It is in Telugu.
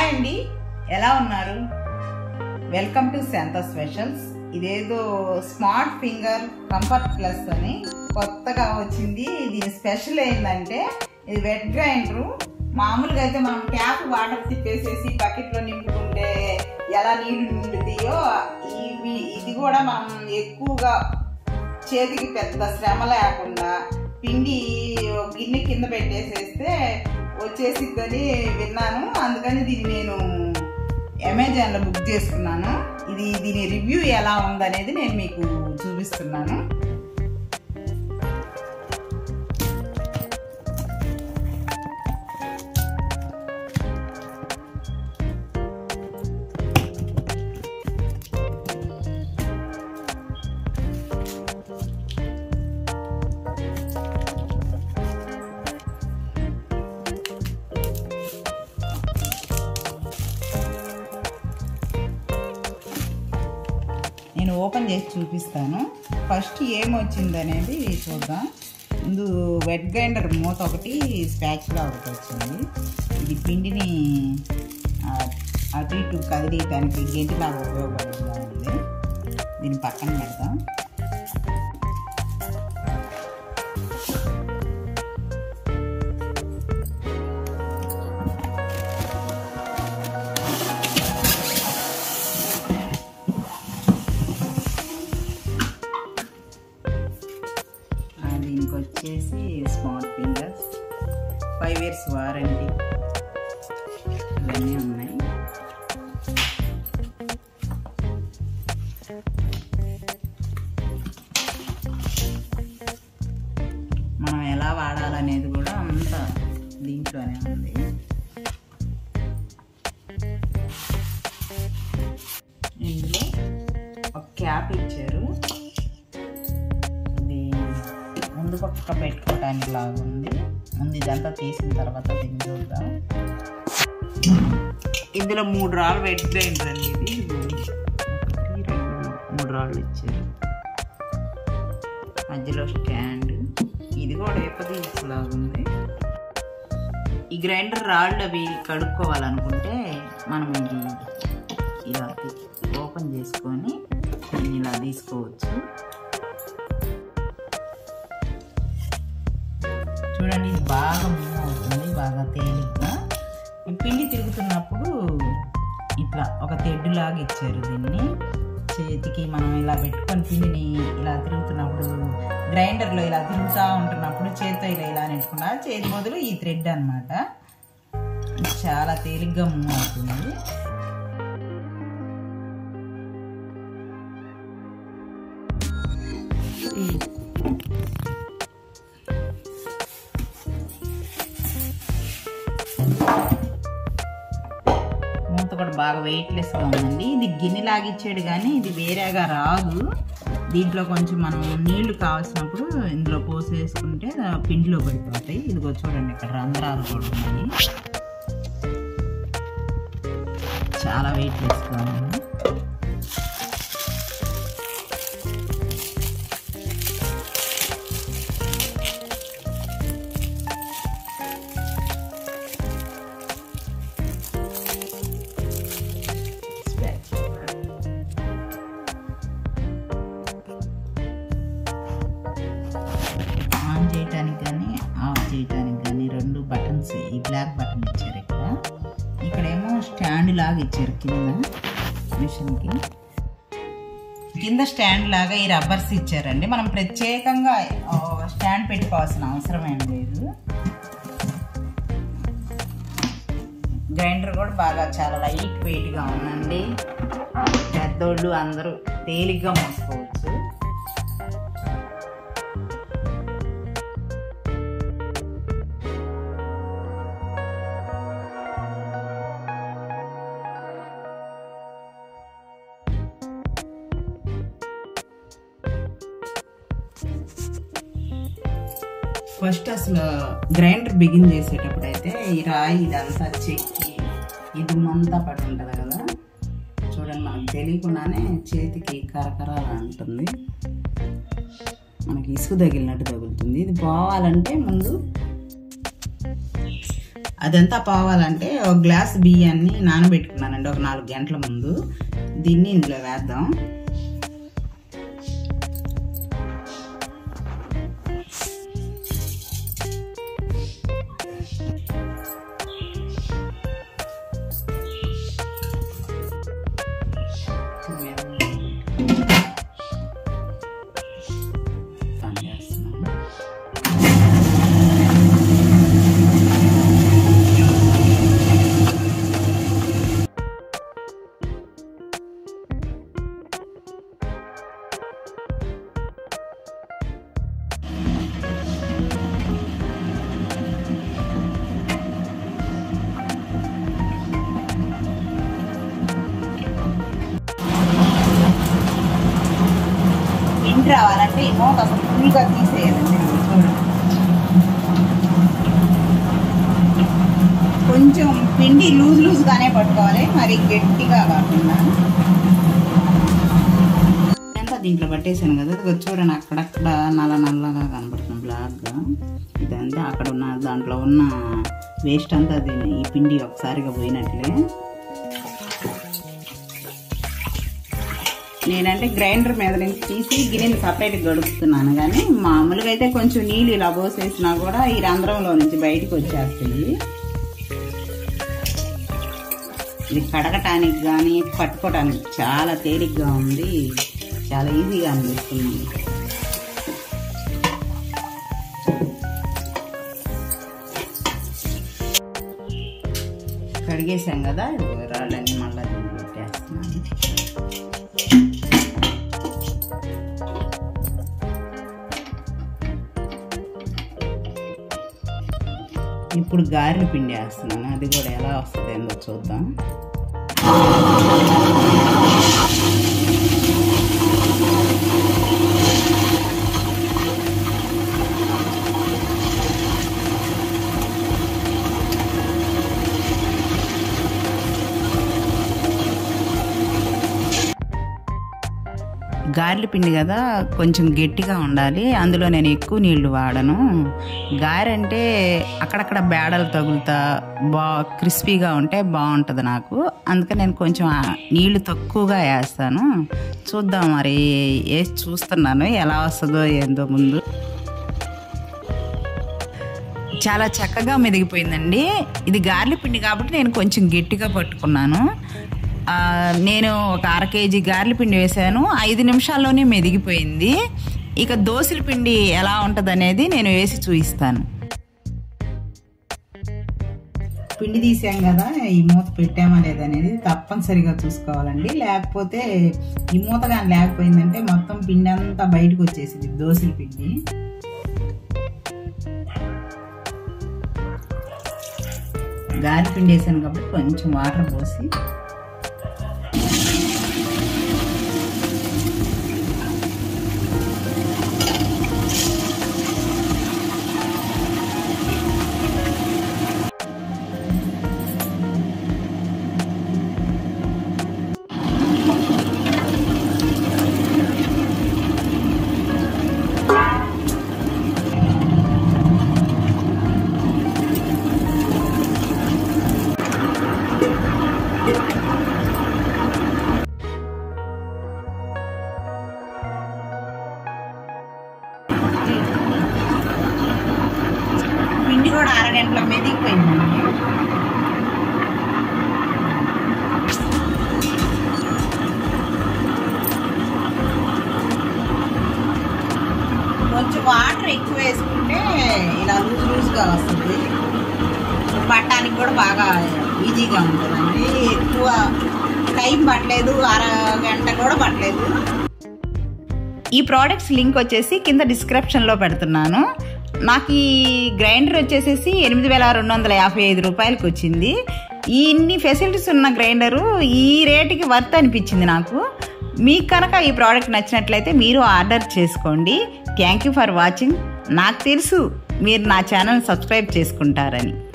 అండి ఎలా ఉన్నారు వెల్కమ్ టు శాంత స్పెషల్స్ ఇదేదో స్మార్ట్ ఫింగర్ కంఫర్ట్ ప్లస్ అని కొత్తగా వచ్చింది దీని స్పెషల్ ఏంటంటే ఇది వెట్ గ్రైండర్ మామూలుగా అయితే మనం ట్యాప్ వాటర్ తిప్పేసేసి బకెట్లో నింపుకుంటే ఎలా నీళ్లు నిండుతాయో ఇవి ఇది కూడా మనం ఎక్కువగా చేతికి పెద్ద శ్రమ లేకుండా పిండి ఒక గిన్నె కింద పెట్టేసేస్తే వచ్చేసిద్దని విన్నాను అందుకని దీన్ని నేను అమెజాన్లో బుక్ చేసుకున్నాను ఇది దీని రివ్యూ ఎలా ఉందనేది నేను మీకు చూపిస్తున్నాను నేను ఓపెన్ చేసి చూపిస్తాను ఫస్ట్ ఏమొచ్చింది అనేది చూద్దాం ముందు వెట్ గ్రైండర్ మూత ఒకటి స్పాచ్లా ఒకటి వచ్చింది ఇది పిండిని ఆ, అటు ఇటు కదిలియటానికి గెంటిలాగా ఉపయోగపడుతుందా ఉంది దీన్ని పక్కన పెడతాం ఆ, దీనికి వచ్చేసి smart fingers five years warranty ఇవన్నీ ఉన్నాయి మనం ఎలా వాడాలనేది కూడా అంత దీంట్లోనే ఉంది ఇందులో ఒక క్యాప్ ఇచ్చారు ఇది ముందు పక్క పెట్టుకోవడానికి లాగుంది ముందు ఇదంతా తీసిన తర్వాత దీన్ని చూద్దాం ఇందులో మూడు రాళ్ళు వెట్ గ్రైండర్ అండి ఇది ఒకటి, రెండు, మూడు రాళ్ళు ఇచ్చారు మధ్యలో స్టాండ్ ఇది కూడా ఏపదీసు లాగుంది ఈ గ్రైండర్ రాళ్ళు అవి కడుక్కోవాలనుకుంటే మనం ఇది ఇలా ఓపెన్ చేసుకొని దీన్ని ఇలా తీసుకోవచ్చు చూడండి ఇది బాగా మూవ్ అవుతుంది బాగా తేలిగ్గా ఈ పిండి తిరుగుతున్నప్పుడు ఇట్లా ఒక తెడ్డులాగా ఇచ్చారు దీన్ని చేతికి మనం ఇలా పెట్టుకొని పిండిని ఇలా తిరుగుతున్నప్పుడు గ్రైండర్లో ఇలా తిరుగుతూ ఉంటున్నప్పుడు చేతితో ఇలా ఇలా నెట్టుకున్నా చేతి బదులు ఈ థ్రెడ్ అనమాట చాలా తేలిగ్గా మూవ్ అవుతుంది మూత కూడా బాగా వెయిట్లెస్గా ఉందండి ఇది గిన్నె లాగిచ్చాడు కానీ ఇది వేరేగా రాదు దీంట్లో కొంచెం మనం నీళ్లు కావాల్సినప్పుడు ఇందులో పోసేసుకుంటే ఆ పిండిలో పడిపోతాయి ఇదిగో చూడండి ఇక్కడ రంధ్రాలు కూడా ఉన్నాయి చాలా వెయిట్లెస్గా ఉంది ఆన్ చేయటానికి కానీ ఆఫ్ చేయటానికి కానీ రెండు బటన్స్ ఈ బ్లాక్ బటన్ ఇచ్చారు ఇక్కడ ఇక్కడేమో స్టాండ్ లాగా ఇచ్చారు కింద మిషన్కి కింద స్టాండ్ లాగా ఈ రబ్బర్స్ ఇచ్చారండి మనం ప్రత్యేకంగా ఆ, స్టాండ్ పెట్టుకోవాల్సిన అవసరం ఏం లేదు గ్రైండర్ కూడా బాగా చాలా లైట్ వెయిట్గా ఉందండి పెద్దోళ్ళు అందరూ తేలిగ్గా మోసుకోవచ్చు ఫస్ట్ అసలు గ్రైండర్ బిగిన్ చేసేటప్పుడు అయితే ఈ రాయి ఇదంతా చెక్కి ఇది మంతా పడి ఉంటుంది కదా చూడండి మనకు తెలియకుండానే చేతికి కరకరాలు అంటుంది మనకి ఇసుకు తగిలినట్టు తగులుతుంది ఇది పోవాలంటే ముందు అదంతా పోవాలంటే ఒక గ్లాస్ బియ్యాన్ని నానబెట్టుకున్నానండి ఒక నాలుగు గంటల ముందు దీన్ని ఇందులో వేద్దాం పని చేస్తున్నాను ఇంటి రావాలంటే ఈ మూత అసలు ఫుల్గా తీసేయాలండి చూడండి కొంచెం పిండి లూజ్ లూజ్గానే పట్టుకోవాలి మరి గట్టిగా కాకుండా అంతా దీంట్లో పట్టేసాను కదా ఇది చూడండి అక్కడక్కడ నల్ల నల్లగా కనబడుతుంది బ్లాక్గా ఇదంతా అక్కడ ఉన్న దాంట్లో ఉన్న వేస్ట్ అంతా దీన్ని ఈ పిండి ఒకసారిగా పోయినట్లే నేనంటే గ్రైండర్ మీద నుంచి తీసి గిన్నెని సపరేట్గా గడుపుతున్నాను కానీ మామూలుగా అయితే కొంచెం నీళ్ళు ఇలా పోసేసినా కూడా ఈ రంధ్రంలో నుంచి బయటకు వచ్చేస్తుంది ఇది కడగటానికి కానీ పట్టుకోవటానికి చాలా తేలిగ్గా ఉంది చాలా ఈజీగా అనిపిస్తుంది కడిగేసాం కదా ఇదిగో రాళ్ళని మళ్ళీ దీన్ని పెట్టేస్తున్నాను ఇప్పుడు గారెలు పిండి వేస్తున్నాను అది కూడా ఎలా వస్తుంది ఏందో చూద్దాం గారెల పిండి కదా కొంచెం గట్టిగా ఉండాలి అందులో నేను ఎక్కువ నీళ్లు వాడను గారె అంటే అక్కడక్కడ బేడలు తగులుతా బా క్రిస్పీగా ఉంటే బాగుంటుంది నాకు అందుకని నేను కొంచెం ఆ నీళ్లు తక్కువగా వేస్తాను చూద్దాం మరి వేసి చూస్తున్నాను ఎలా వస్తుందో ఏందో ముందు చాలా చక్కగా మెదిగిపోయిందండి ఇది గార్లి పిండి కాబట్టి నేను కొంచెం గట్టిగా పట్టుకున్నాను ఆ, నేను ఒక అర కేజీ గార్లి పిండి వేసాను ఐదు నిమిషాల్లోనే మెదిగిపోయింది ఇక దోశల పిండి ఎలా ఉంటుంది అనేది నేను వేసి చూపిస్తాను పిండి తీసాం కదా ఈ మూత పెట్టామా లేదనేది తప్పనిసరిగా చూసుకోవాలండి లేకపోతే ఈ మూత కానీ లేకపోయిందంటే మొత్తం పిండి అంతా బయటకు వచ్చేసింది దోశల పిండి గారి పిండి వేసాను కాబట్టి కొంచెం వాటర్ పోసి పిండి కూడా అరగంటల మెదిగిపోయిందండి కొంచెం వాటర్ ఎక్కువ వేసుకుంటే ఇలా లూజ్ లూజ్గా వస్తుంది పట్టడానికి కూడా బాగా ఈజీగా ఉంటుందండి ఎక్కువ టైం పట్టలేదు అరగంట కూడా పట్టలేదు ఈ ప్రోడక్ట్స్ లింక్ వచ్చేసి కింద డిస్క్రిప్షన్లో పెడుతున్నాను నాకు ఈ గ్రైండర్ వచ్చేసేసి ఎనిమిది వేల రెండు వందల యాభై ఐదు రూపాయలకి వచ్చింది ఈ ఇన్ని ఫెసిలిటీస్ ఉన్న గ్రైండరు ఈ రేటుకి వర్త్ అనిపించింది నాకు మీకు కనుక ఈ ప్రోడక్ట్ నచ్చినట్లయితే మీరు ఆర్డర్ చేసుకోండి థ్యాంక్ యూ ఫర్ వాచింగ్ నాకు తెలుసు మీరు నా ఛానల్ సబ్స్క్రైబ్ చేసుకుంటారని